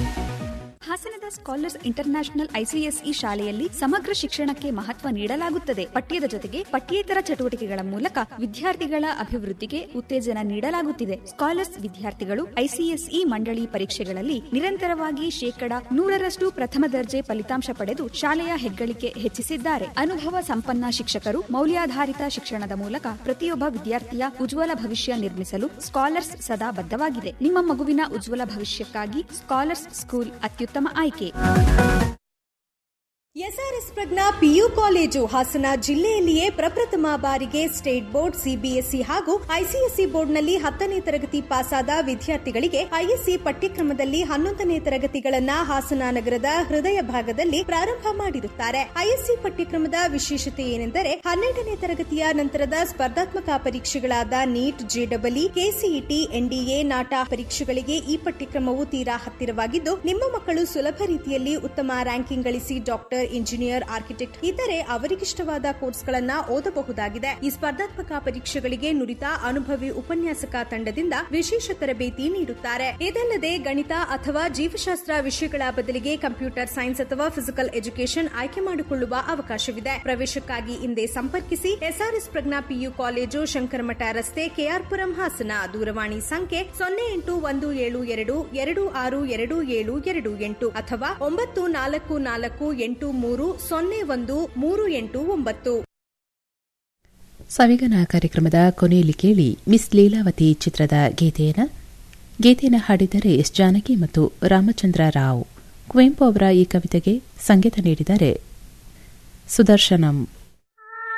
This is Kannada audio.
ಹಾಸನದ ಸ್ಕಾಲರ್ಸ್ ಇಂಟರ್ನ್ಯಾಷನಲ್ ಐಸಿಎಸ್ಇ ಶಾಲೆಯಲ್ಲಿ ಸಮಗ್ರ ಶಿಕ್ಷಣಕ್ಕೆ ಮಹತ್ವ ನೀಡಲಾಗುತ್ತದೆ ಪಠ್ಯದ ಜೊತೆಗೆ ಪಠ್ಯೇತರ ಚಟುವಟಿಕೆಗಳ ಮೂಲಕ ವಿದ್ಯಾರ್ಥಿಗಳ ಅಭಿವೃದ್ಧಿಗೆ ಉತ್ತೇಜನ ನೀಡಲಾಗುತ್ತಿದೆ ಸ್ಕಾಲರ್ಸ್ ವಿದ್ಯಾರ್ಥಿಗಳು ಐಸಿಎಸ್ಇ ಮಂಡಳಿ ಪರೀಕ್ಷೆಗಳಲ್ಲಿ ನಿರಂತರವಾಗಿ ಶೇಕಡಾ ನೂರರಷ್ಟು ಪ್ರಥಮ ದರ್ಜೆ ಫಲಿತಾಂಶ ಪಡೆದು ಶಾಲೆಯ ಹೆಗ್ಗಳಿಕೆ ಹೆಚ್ಚಿಸಿದ್ದಾರೆ ಅನುಭವ ಸಂಪನ್ನ ಶಿಕ್ಷಕರು ಮೌಲ್ಯಾಧಾರಿತ ಶಿಕ್ಷಣದ ಮೂಲಕ ಪ್ರತಿಯೊಬ್ಬ ವಿದ್ಯಾರ್ಥಿಯ ಉಜ್ವಲ ಭವಿಷ್ಯ ನಿರ್ಮಿಸಲು ಸ್ಕಾಲರ್ಸ್ ಸದಾ ಬದ್ಧವಾಗಿದೆ ನಿಮ್ಮ ಮಗುವಿನ ಉಜ್ವಲ ಭವಿಷ್ಯಕ್ಕಾಗಿ ಸ್ಕಾಲರ್ಸ್ ಸ್ಕೂಲ್ ಅತ್ಯುತ್ತಮ ಆಯ್ಕೆ SRS Prajna PU college Hassan ಜಿಲ್ಲೆಯಲ್ಲಿಯೇ ಪ್ರಪ್ರಥಮ ಬಾರಿಗೆ ಸ್ಟೇಟ್ ಬೋರ್ಡ್ ಸಿಬಿಎಸ್ಇ ಹಾಗೂ ಐಸಿಎಸ್ಇ ಬೋರ್ಡ್ನಲ್ಲಿ ಹತ್ತನೇ ತರಗತಿ ಪಾಸಾದ ವಿದ್ಯಾರ್ಥಿಗಳಿಗೆ ಐಎಸ್ಸಿ ಪಠ್ಯಕ್ರಮದಲ್ಲಿ ಹನ್ನೊಂದನೇ ತರಗತಿಗಳನ್ನ ಹಾಸನ ನಗರದ ಹೃದಯ ಭಾಗದಲ್ಲಿ ಪ್ರಾರಂಭ ಮಾಡಿರುತ್ತಾರೆ ಐಎಸ್ಸಿ ಪಠ್ಯಕ್ರಮದ ವಿಶೇಷತೆ ಏನೆಂದರೆ ಹನ್ನೆರಡನೇ ತರಗತಿಯ ನಂತರದ ಸ್ಪರ್ಧಾತ್ಮಕ ಪರೀಕ್ಷೆಗಳಾದ ನೀಟ್ ಜೆಡಬ್ಲ್ಇ ಕೆಸಿಇಟಿ ಎನ್ಡಿಎ ನಾಟ ಪರೀಕ್ಷೆಗಳಿಗೆ ಈ ಪಠ್ಯಕ್ರಮವು ತೀರಾ ಹತ್ತಿರವಾಗಿದ್ದು ನಿಮ್ಮ ಮಕ್ಕಳು ಸುಲಭ ರೀತಿಯಲ್ಲಿ ಉತ್ತಮ ರ್ಯಾಂಕಿಂಗ್ ಗಳಿಸಿ ಡಾಕ್ಟರ್ ಇಂಜಿನಿಯರ್ ಆರ್ಕಿಟೆಕ್ಟ್ ಇತರೆ ಅವರಿಗಿಷ್ಟವಾದ ಕೋರ್ಸ್ಗಳನ್ನ ಓದಬಹುದಾಗಿದೆ ಈ ಸ್ಪರ್ಧಾತ್ಮಕ ಪರೀಕ್ಷೆಗಳಿಗೆ ನುರಿತ ಅನುಭವಿ ಉಪನ್ಯಾಸಕ ತಂಡದಿಂದ ವಿಶೇಷ ತರಬೇತಿ ನೀಡುತ್ತಾರೆ ಇದಲ್ಲದೆ ಗಣಿತ ಅಥವಾ ಜೀವಶಾಸ್ತ್ರ ವಿಷಯಗಳ ಬದಲಿಗೆ ಕಂಪ್ಯೂಟರ್ ಸೈನ್ಸ್ ಅಥವಾ ಫಿಸಿಕಲ್ ಎಜುಕೇಶನ್ ಆಯ್ಕೆ ಮಾಡಿಕೊಳ್ಳುವ ಅವಕಾಶವಿದೆ ಪ್ರವೇಶಕ್ಕಾಗಿ ಹಿಂದೆ ಸಂಪರ್ಕಿಸಿ SRS Prajna PU college Shankaramata ರಸ್ತೆ ಕೆಆರ್ಪುರಂ ಹಾಸನ ದೂರವಾಣಿ ಸಂಖ್ಯೆ ಸೊನ್ನೆ ಎಂಟು ಒಂದು ಏಳು ಎರಡು ಎರಡು ಆರು ಎರಡು ಏಳು ಎರಡು ಎಂಟು ಅಥವಾ ಒಂಬತ್ತು ನಾಲ್ಕು ನಾಲ್ಕು ಎಂಟು ಮೂರು ಸೊನ್ನೆ ಒಂದು ಮೂರು ಎಂಟು ಒಂಬತ್ತು ಸವಿಗನ ಕಾರ್ಯಕ್ರಮದ ಕೊನೆಯಲ್ಲಿ ಕೇಳಿ ಮಿಸ್ ಲೀಲಾವತಿ ಚಿತ್ರದ ಗೀತೆಯನ್ನು ಗೀತೆಯನ್ನು ಹಾಡಿದರೆ ಎಸ್ ಜಾನಕಿ ಮತ್ತು ರಾಮಚಂದ್ರ ರಾವ್ ಕುವೆಂಪು ಅವರ ಈ ಕವಿತೆಗೆ ಸಂಗೀತ ನೀಡಿದರೆ ಸುದರ್ಶನಂ